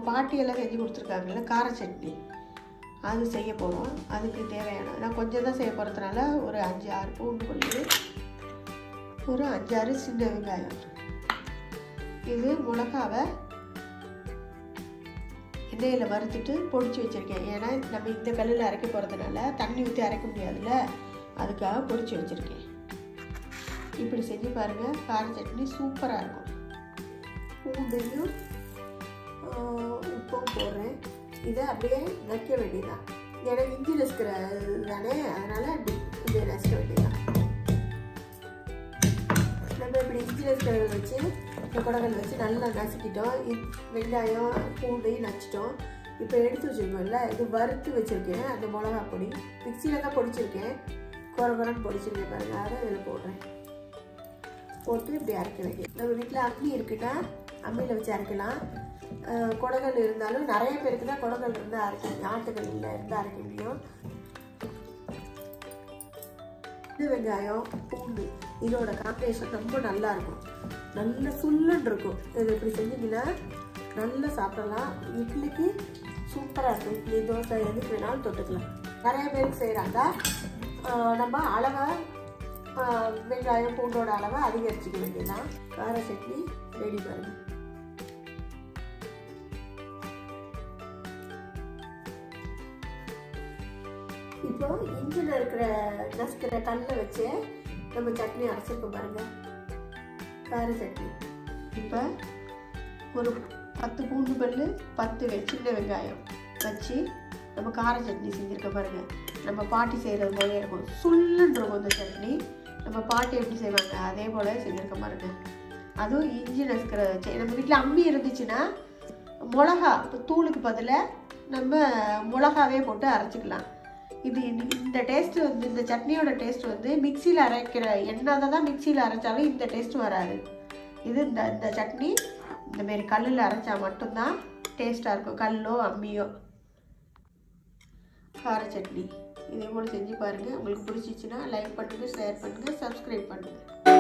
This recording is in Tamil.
பாட்டியெல்லாம் செஞ்சு கொடுத்துருக்காங்கல்ல கார சட்னி அது செய்ய போகிறோம் அதுக்கு தேவையான நான் கொஞ்சம் தான் செய்ய போகிறதுனால ஒரு அஞ்சு ஆறு பூண்டு கொள்ளு ஒரு அஞ்சாறு சின்ன வெங்காயம் இது மிளகாவை எண்ணெயில் வறுத்துட்டு பொடிச்சு வச்சுருக்கேன் ஏன்னா நம்ம இந்த கல்லில் அரைக்க போகிறதுனால தண்ணி ஊற்றி அரைக்க முடியாதுல்ல அதுக்காக பொடிச்சு வச்சுருக்கேன் இப்படி செஞ்சு பாருங்கள் கார சட்னி சூப்பராக இருக்கும் பூண்டையும் ஆஹ், உப்பும் போடுறேன் இதை அப்படியே நக்க வேண்டியதுதான் ஏன்னா இஞ்சி நசுக்கிற தானே அதனால் அப்படி இப்படியே நசுக்க வேண்டியதுதான் நம்ம இப்படி இஞ்சி நசுக்கிறத வச்சு இந்த குடங்கள் வச்சு நல்லா நசுக்கிட்டோம் இ- வெங்காயம் பூண்டையும் நச்சுட்டோம் இப்போ எடுத்து வச்சுருக்கோம்ல இது வறுத்து வச்சுருக்கேன் அந்த மிளகா பொடி மிக்சியில் தான் பொடிச்சிருக்கேன் குறை குறைன்னு பொடிச்சிருக்கேன் பாருங்கள் அதை இதில் போடுறேன் போட்டு இப்படி அரைக்க வேண்டியது நம்ம வீட்டில் அம்மி இருக்குன்னா அம்மியில் வச்சு அரைக்கலாம் அஹ் குடங்கள் இருந்தாலும் நிறைய பேருக்கு தான் குடங்கள் இருந்தால் அரைக்க முடியும் ஆட்டுகள் இல்லை இருந்தால் அரைக்க முடியும் இது வெங்காயம் பூண்டு இதோட காம்பினேஷன் ரொம்ப நல்லா இருக்கும் நல்ல சுல்லுன்னு இருக்கும் இது இப்படி செஞ்சீங்கன்னா நல்லா சாப்பிடலாம் இட்லிக்கு சூப்பராக இருக்கும் இட்லி தோசை எதுக்கு வேணாலும் தொட்டுக்கலாம் நிறைய பேருக்கு செய்கிறாங்க நம்ம அளவை ஆஹ், வெங்காயம் பூண்டோட அளவை அதிகரிச்சுக்க வேண்டியதுதான் கார சட்னி ரெடி பாருங்க இப்போ இஞ்சில் இருக்கிற நசுக்கிற கல்லை வச்சு நம்ம சட்னி அரைச்சிருக்கோம் பாருங்க கார சட்னி இப்போ ஒரு பத்து பூண்டு பல்லு பத்து வெ- சின்ன வெங்காயம் வச்சு நம்ம கார சட்னி செஞ்சுருக்க பாருங்க நம்ம பாட்டி செய்கிறது போலே இருக்கும் சுல்லுன்னு இருக்கும் இந்த சட்னி நம்ம பாட்டி எப்படி செய்வாங்க அதே போல் செஞ்சுருக்க பாருங்க அதுவும் இஞ்சி நசுக்கிற வச்சு நம்ம வீட்டில் அம்மி இருந்துச்சுன்னா மிளகா இப்போ தூளுக்கு பதிலாக நம்ம மிளகாவே போட்டு அரைச்சிக்கலாம் இது இந்த- இந்த டேஸ்ட் வந்து இந்த சட்னியோட டேஸ்ட் வந்து மிக்சியில் அரைக்கிற என்னதான் தான் மிக்சியில் அரைச்சாலும் இந்த டேஸ்ட் வராது இது இந்த இந்த சட்னி இந்த மாரி கல்லில் அரைச்சா மட்டும்தான் டேஸ்ட்டாக இருக்கும் கல்லோ அம்மியோ கார சட்னி இதே போல் செஞ்சு பாருங்கள் உங்களுக்கு பிடிச்சிச்சின்னா லைக் பண்ணுங்கள் ஷேர் பண்ணுங்கள் சப்ஸ்கிரைப் பண்ணுங்கள்